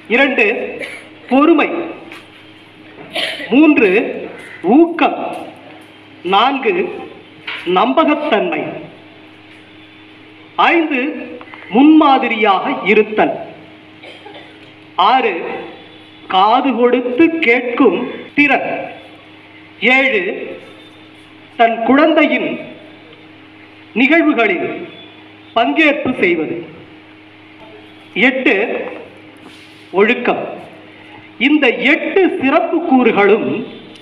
இரண்டு பொறுமை மூன்று ஊக்கம் நான்கு நம்பகத்தன்மை ஐந்து முன்மாதிரியாக இருத்தல் ஆறு காது கொடுத்து கேட்கும் திறன் ஏழு தன் குழந்தையின் நிகழ்வுகளில் பங்கேற்பு செய்வது எட்டு ஒழுக்கம் இந்த எட்டு சிறப்பு கூறுகளும்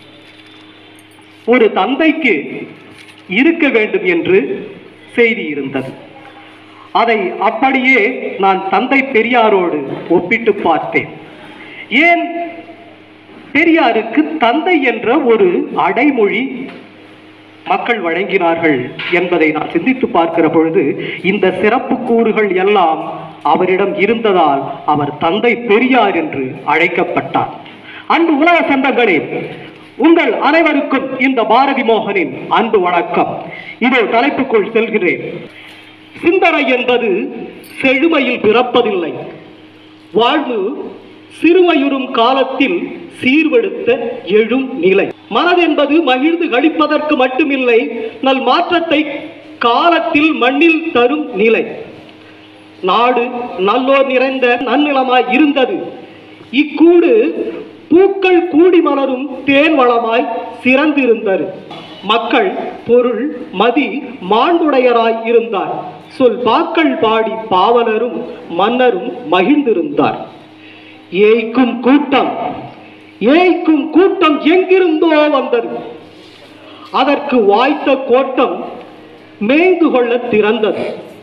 ஒரு தந்தைக்கு இருக்க வேண்டும் என்று செய்தி இருந்தது அதை அப்படியே நான் தந்தை பெரியாரோடு ஒப்பிட்டு பார்த்தேன் ஏன் பெரியாருக்கு தந்தை என்ற ஒரு அடைமொழி மக்கள் வழங்கினார்கள் என்பதை நான் சிந்தித்து பார்க்கிற பொழுது இந்த சிறப்பு கூறுகள் எல்லாம் அவரிடம் இருந்ததால் அவர் தந்தை பெரியார் என்று அழைக்கப்பட்டார் அன்பு உலக சொந்தங்களே உங்கள் அனைவருக்கும் இந்த பாரதி மோகனின் அன்பு வணக்கம் இதோ தலைப்புக்குள் செல்கிறேன் சிந்தனை என்பது செழுமையில் பிறப்பதில்லை வாழ்வு சிறுமையுறும் காலத்தில் சீர்வெடுத்த எழும் நிலை மனதென்பது மகிழ்ந்து கழிப்பதற்கு மட்டுமில்லை நல் மாற்றத்தை காலத்தில் மண்ணில் தரும் நிலை நாடு நல்லோர் நிறைந்த நன்னிலமாய் இருந்தது இக்கூடு பூக்கள் கூடி மலரும் தேன் வளமாய் சிறந்திருந்தது மக்கள் பொருள் மதி மாண்புடையராய் இருந்தார் சொல் பாக்கள் பாடி பாவலரும் மன்னரும் மகிழ்ந்திருந்தார் ஏய்க்கும் கூட்டம் ஏய்க்கும் கூட்டம் எங்கிருந்தோ வந்தது அதற்கு வாய்த்த கோட்டம் மேய்ந்து கொள்ள திறந்தது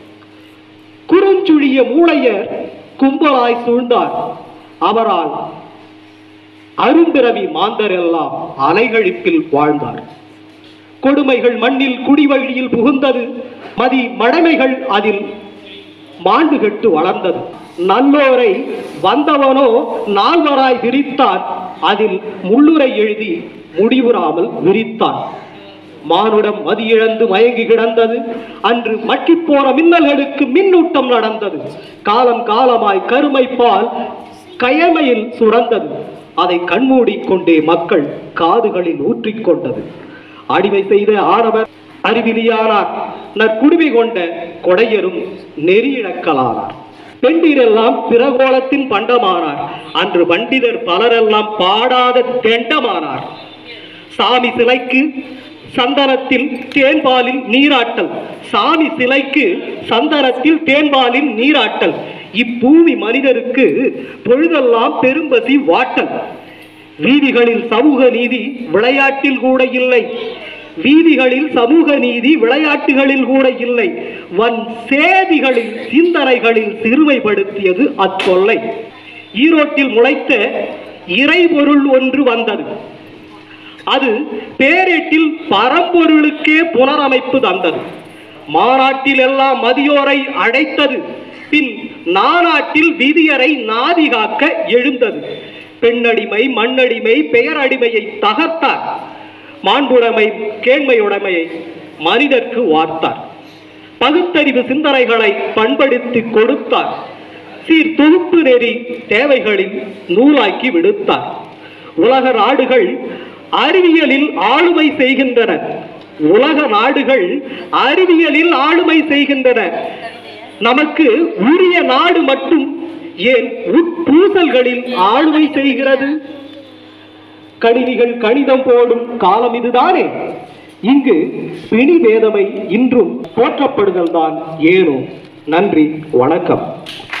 குறுஞ்சுழிய மூளையர் கும்பலாய் சூழ்ந்தார் அவரால் அரும்பிறவி மாந்தர் எல்லாம் அலைகழிப்பில் வாழ்ந்தார் கொடுமைகள் மண்ணில் குடிவழியில் புகுந்தது மதி மடமைகள் அதில் மாண்டு கெட்டு வளர்ந்தது நல்லோரை வந்தவனோ நால்வராய் விரித்தான் அதில் முள்ளுரை எழுதி முடிவுறாமல் விரித்தான் மானுடம் மதியிழந்து மயங்கி கிடந்தது அன்று மக்கிப் போன மின்னல்களுக்கு மின்னூட்டம் நடந்தது காலம் காலமாய் கருமை பால் கயமையில் சுரந்தது அதை கண்மூடிக் கொண்டே மக்கள் காதுகளில் ஊற்றிக்கொண்டது அடிமை செய்த ஆடவர் அறிவிலியானார் நற்குடுமி கொண்ட கொடையரும் நெறியிழக்கலானார் பெண்டிரெல்லாம் பிறகோலத்தின் பண்டமானார் அன்று பண்டிதர் பலரெல்லாம் பாடாத தெண்டமானார் சாமி சிலைக்கு சந்தனத்தில் தேன்பாலில் நீராட்டல் சாமி சிலைக்கு சந்தனத்தில் தேன்பாலில் நீராட்டல் இப்பூமி மனிதருக்கு பொழுதெல்லாம் பெரும்பசி வாட்டல் வீதிகளில் சமூக நீதி விளையாட்டில் கூட இல்லை வீதிகளில் சமூக நீதி விளையாட்டுகளில் கூட இல்லை வன் சேதிகளில் சிந்தனைகளில் சிறுமைப்படுத்தியது அத்தொல்லை ஈரோட்டில் முளைத்த இறைபொருள் ஒன்று வந்தது அது பேரேட்டில் பரம்பொருளுக்கே புனரமைப்பு தந்தது மாநாட்டில் எல்லாம் மதியோரை அழைத்தது பின் நாநாட்டில் விதியரை நாதி காக்க எழுந்தது பெண்ணடிமை மண்ணடிமை பெயரடிமையை தகர்த்தார் மாண்புடைமை கேண்மையுடைமையை மனிதர்க்கு வார்த்தார் பகுத்தறிவு சிந்தனைகளை பண்படுத்தி கொடுத்தார் சீர் தொகுப்பு நெறி தேவைகளில் நூலாக்கி விடுத்தார் உலக நாடுகள் அறிவியலில் ஆளுமை செய்கின்றன உலக நாடுகள் அறிவியலில் ஆளுமை செய்கின்றன நமக்கு உரிய நாடு மட்டும் ஏன் உட்பூசல்களில் ஆளுமை செய்கிறது கணினிகள் கணிதம் போடும் காலம் இதுதானே இங்கு பிணி வேதமை இன்றும் போற்றப்படுதல் தான் ஏனோ நன்றி வணக்கம்